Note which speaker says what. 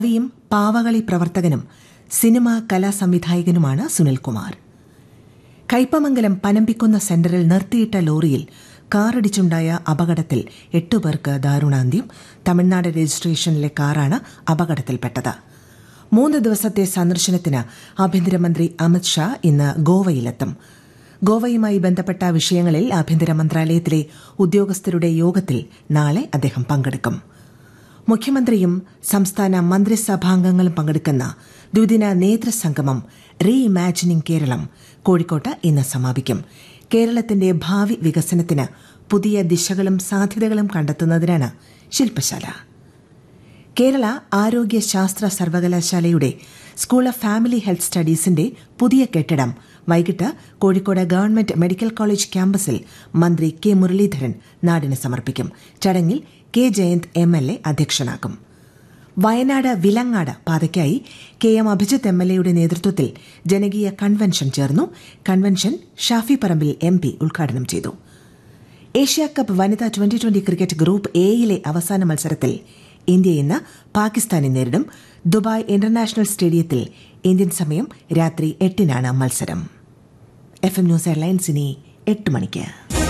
Speaker 1: കവിയും പാവകളി പ്രവർത്തകനും സിനിമാ കലാസംവിധായകനുമാണ് സുനിൽകുമാർ കയ്പമംഗലം പനമ്പിക്കുന്ന സെന്ററിൽ നിർത്തിയിട്ട ലോറിയിൽ കാറിടിച്ചുണ്ടായ അപകടത്തിൽ എട്ടുപേർക്ക് ദാരുണാന്ത്യം തമിഴ്നാട് രജിസ്ട്രേഷനിലെ കാറാണ് അപകടത്തിൽപ്പെട്ടത് മൂന്ന് ദിവസത്തെ സന്ദർശനത്തിന് ആഭ്യന്തരമന്ത്രി അമിത് ഷാ ഇന്ന് ഗോവയിലെത്തും ഗോവയുമായി ബന്ധപ്പെട്ട വിഷയങ്ങളിൽ ആഭ്യന്തര മന്ത്രാലയത്തിലെ ഉദ്യോഗസ്ഥരുടെ യോഗത്തിൽ നാളെ അദ്ദേഹം പങ്കെടുക്കും മുഖ്യമന്ത്രിയും സംസ്ഥാന മന്ത്രിസഭാംഗങ്ങളും പങ്കെടുക്കുന്ന ദ്വിദിന നേതൃസംഗമം റീ ഇമാജിനിംഗ് കേരളം കോഴിക്കോട്ട് ഇന്ന് സമാപിക്കും കേരളത്തിന്റെ ഭാവി വികസനത്തിന് പുതിയ ദിശകളും സാധ്യതകളും കണ്ടെത്തുന്നതിനാണ് ശില്പശാല കേരള ആരോഗ്യ ശാസ്ത്ര സർവകലാശാലയുടെ സ്കൂൾ ഓഫ് ഫാമിലി ഹെൽത്ത് സ്റ്റഡീസിന്റെ പുതിയ കെട്ടിടം വൈകിട്ട് കോഴിക്കോട് ഗവൺമെന്റ് മെഡിക്കൽ കോളേജ് ക്യാമ്പസിൽ മന്ത്രി കെ മുരളീധരൻ നാടിന് സമർപ്പിക്കും ചടങ്ങിൽ K Jayanth M L A അധ്യക്ഷനാകും വയനാട് വിലങ്ങാട് പാതയ്ക്കായി K M Abhijith M L എയുടെ നേതൃത്വത്തിൽ ജനകീയ കൺവെൻഷൻ ചേർന്നു convention Shafi Parambil M P ഉദ്ഘാടനം ചെയ്തു ഏഷ്യ കപ്പ് വനിതാ ട്വന്റി ട്വന്റി ക്രിക്കറ്റ് ഗ്രൂപ്പ് എയിലെ അവസാന മത്സരത്തിൽ ഇന്ത്യ ഇന്ന് പാകിസ്ഥാനെ നേരിടും ദുബായ് ഇന്റർനാഷണൽ സ്റ്റേഡിയത്തിൽ ഇന്ത്യൻ സമയം രാത്രി എട്ടിനാണ് മത്സരം എഫ് എം ന്യൂസ് എയർലൈൻസ് ഇനി എട്ട് മണിക്ക്